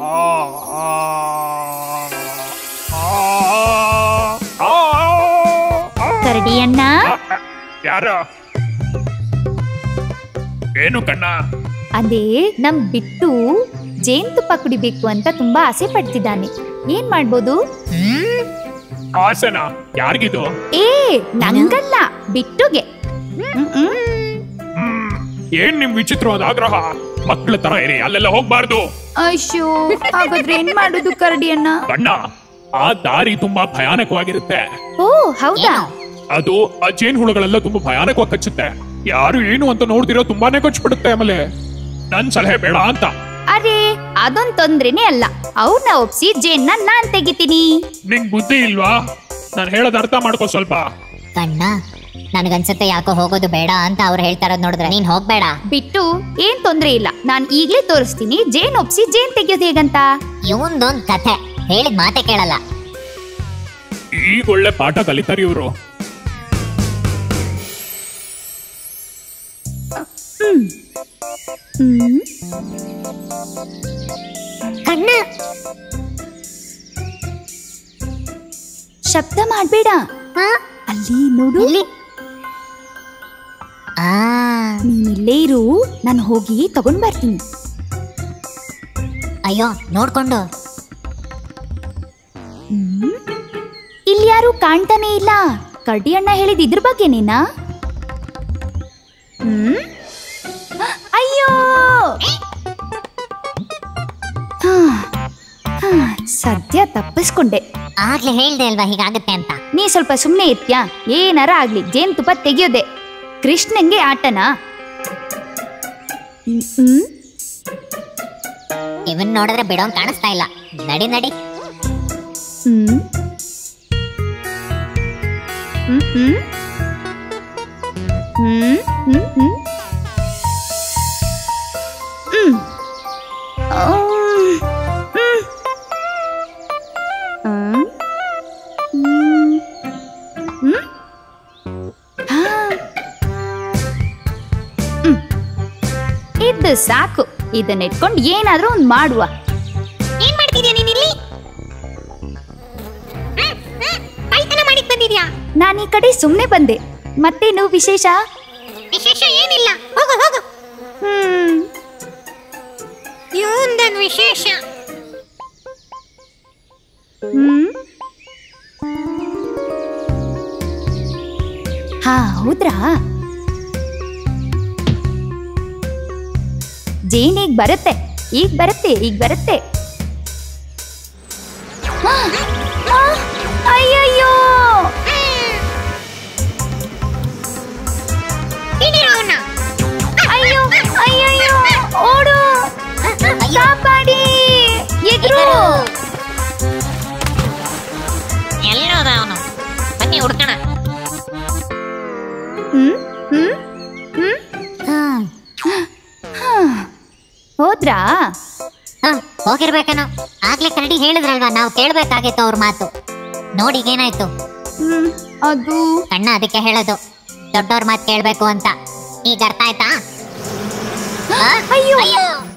ಕರಡಿ ಅಣ್ಣ ಯಾರ ಏನು ಕಣ್ಣ ಅದೇ ನಮ್ ಬಿಟ್ಟು ಜೇನ್ತುಪ್ಪ ಕುಡಿಬೇಕು ಅಂತ ತುಂಬಾ ಆಸೆ ಪಡ್ತಿದ್ದಾನೆ ಏನ್ ಮಾಡ್ಬೋದು ಆಸನ ಯಾರಿಗಿದು ಏ ನಂಗಲ್ಲ ಬಿಟ್ಟುಗೆ ಹ್ಮ್, ಹ್ಮ್. ಹ್ಮ್ ಏನ್ ನಿಮ್ ವಿಚಿತ್ರವಾದ ಆಗ್ರಹ ಮಕ್ಕಳ ತರ ಇರಿ ಅಲ್ಲೆಲ್ಲ ಹೋಗ್ಬಾರ್ದು ಅಯ್ಯೋ ಹಾಗಾದ್ರೆ ಏನ್ ಮಾಡುದು ಕರಡಿ ಅಣ್ಣ ಕಣ್ಣ ಆ ದಾರಿ ತುಂಬಾ ಭಯಾನಕವಾಗಿರುತ್ತೆ ಓ ಹೌದಾ ಅದು ಆ ಜೇನ್ ಹುಳುಗಳೆಲ್ಲ ತುಂಬಾ ಭಯಾನಕವಾಗಿ ಕಚ್ಚುತ್ತೆ ಯಾರು ಏನು ಅಂತ ನೋಡ್ದಿರೋ ತುಂಬಾನೇ ಕಚ್ಬಿಡುತ್ತೆ ಆಮೇಲೆ ನನ್ ಸಲಹೆ ಬೇಡ ಅಂತ ಅರೆ ಅದೊಂದ್ ತೊಂದ್ರೆನೇ ಅಲ್ಲ ಅವ್ರನ್ನ ಒಪ್ಸಿ ಜೇನ್ನ ನಾನ್ ತೆಗಿತೀನಿ ನಿಂಗ್ ಬುದ್ಧಿ ಇಲ್ವಾ ನಾನು ಹೇಳೋದ್ ಅರ್ಥ ಮಾಡ್ಕೋ ಸ್ವಲ್ಪ ಕಣ್ಣ ನನಗನ್ಸುತ್ತೆ ಯಾಕೋ ಹೋಗೋದು ಬೇಡ ಅಂತ ಅವ್ರು ಹೇಳ್ತಾ ಇರೋದ್ ನೋಡಿದ್ರೆ ನೀನ್ ಹೋಗ್ಬೇಡ ಬಿಟ್ಟು ಏನ್ ತೊಂದ್ರೆ ಇಲ್ಲ ನಾನ್ ಈಗ್ಲೇ ತೋರಿಸ್ತೀನಿ ಜೇನ್ ಒಪ್ಸಿ ಜೇನ್ ತೆಗಿಯೋದು ಹೇಗಂತ ಇವಂದೊಂದ್ ಕಥೆ ಹೇಳಿದ ಮಾತೆ ಕೇಳಲ್ಲ ಈಗ ಒಳ್ಳೆ ಪಾಠ ಕಲಿತಾರೆ ಇವ್ರು ಹ್ಮ್ ಕಣ್ಣ ಶಬ್ದ ಮಾಡ್ಬೇಡ ಆ, ಅಲ್ಲಿ ನೋಡು ಇಲ್ಲಿ ಆ ನೀನ್ ಇಲ್ಲೇ ಇರು ನಾನು ಹೋಗಿ ತಗೊಂಡ್ ಬರ್ತೀನಿ ಅಯ್ಯೋ ನೋಡ್ಕೊಂಡು ಹ್ಮ್? ಇಲ್ಲಿ ಯಾರು ಕಾಣ್ತಾನೆ ಇಲ್ಲ ಕರಡಿ ಅಣ್ಣ ಹೇಳಿದ ಇದ್ರ ಬಗ್ಗೆನೇನಾ ಹ್ಮ್ ಅಯ್ಯೋ ಹಾ, ಹಾ, ಸದ್ಯ ತಪ್ಪಿಸ್ಕೊಂಡೆ ಆಗ್ಲೇ ಹೇಳ್ದೆ ಅಲ್ವಾ ಹೀಗಾಗತ್ತೆ ಅಂತ ನೀ ಸ್ವಲ್ಪ ಸುಮ್ಮನೆ ಇರ್ತ್ಯಾ ಏನಾರ ಆಗ್ಲಿ ಜೇನುತುಪ್ಪ ತೆಗಿಯೋದೆ ಕೃಷ್ಣಂಗೆ ಆಟನಾ ಹ್ಮ್, ಹ್ಮ್ ಇವನ್ ನೋಡಿದ್ರೆ ಬಿಡೋಂಗ್ ಕಾಣಿಸ್ತಾ ಇಲ್ಲ ನಡಿ ನಡಿ ಹ್ಮ್ ಹ್ಮ್ ಹ್ಮ್ ಹ್ಮ್ ಹ್ಮ್ ಹ್ಮ್ ಹ್ಮ್ ಹ್ಮ್ ಹ್ಮ್ ಹ್ಮ್ ಹಾ. ಹ್ಮ್. ಇದು ಸಾಕು ಇದನ್ನ ಇಟ್ಕೊಂಡು ಏನಾದ್ರೂ ಒಂದು ಮಾಡುವ ಏನ್ ಮಾಡ್ತಿದ್ಯಾ ನೀನ್ ಇಲ್ಲಿ ಕೈತನ ಮಾಡಿಕ್ ಬಂದಿದ್ಯಾ ನಾನು ಈ ಕಡೆ ಸುಮ್ಮನೆ ಬಂದೆ ಮತ್ತೇನು ವಿಶೇಷ ವಿಶೇಷ ಏನಿಲ್ಲ ಹೋಗು ಹೋಗು ಹ್ಮ್ ಇವಂದನ್ ವಿಶೇಷ ಹ್ಮ್ ಹಾ ಹೌದ್ರಾ ಜೇನ್ ಈಗ ಬರುತ್ತೆ ಈಗ ಬರುತ್ತೆ ಈಗ ಬರುತ್ತೆ ಆ, ಆ, ಅಯ್ಯಯ್ಯೋ ಅಯ್ಯೋ ಅಯ್ಯಯ್ಯೋ ಓಡು ಕಾಪಾಡಿ ಎದುರು ಎಲ್ಲೋದ ಅವನು ಬನ್ನಿ ಹುಡ್ಕಣ ಹ್ಮ್ ಹ್ಮ್ ಹ್ಮ್ ಹಾ. ಹೋದ್ರಾ ಹೋಗಿರ್ಬೇಕೇನೋ ಆಗ್ಲೇ ಕರಡಿ ಹೇಳಿದ್ರಲ್ವಾ ನಾವು ಕೇಳ್ಬೇಕಾಗಿತ್ತು ಅವ್ರ ಮಾತು ನೋಡಿ ಏನಾಯ್ತು ಹ್ಮ್ ಅದು ಕಣ್ಣ ಅದಕ್ಕೆ ಹೇಳೋದು ದೊಡ್ಡವ್ರ ಮಾತು ಕೇಳ್ಬೇಕು ಅಂತ ಈಗ ಅರ್ಥ ಆಯ್ತಾ ಆ? ಅಯ್ಯೋ ಅಯ್ಯೋ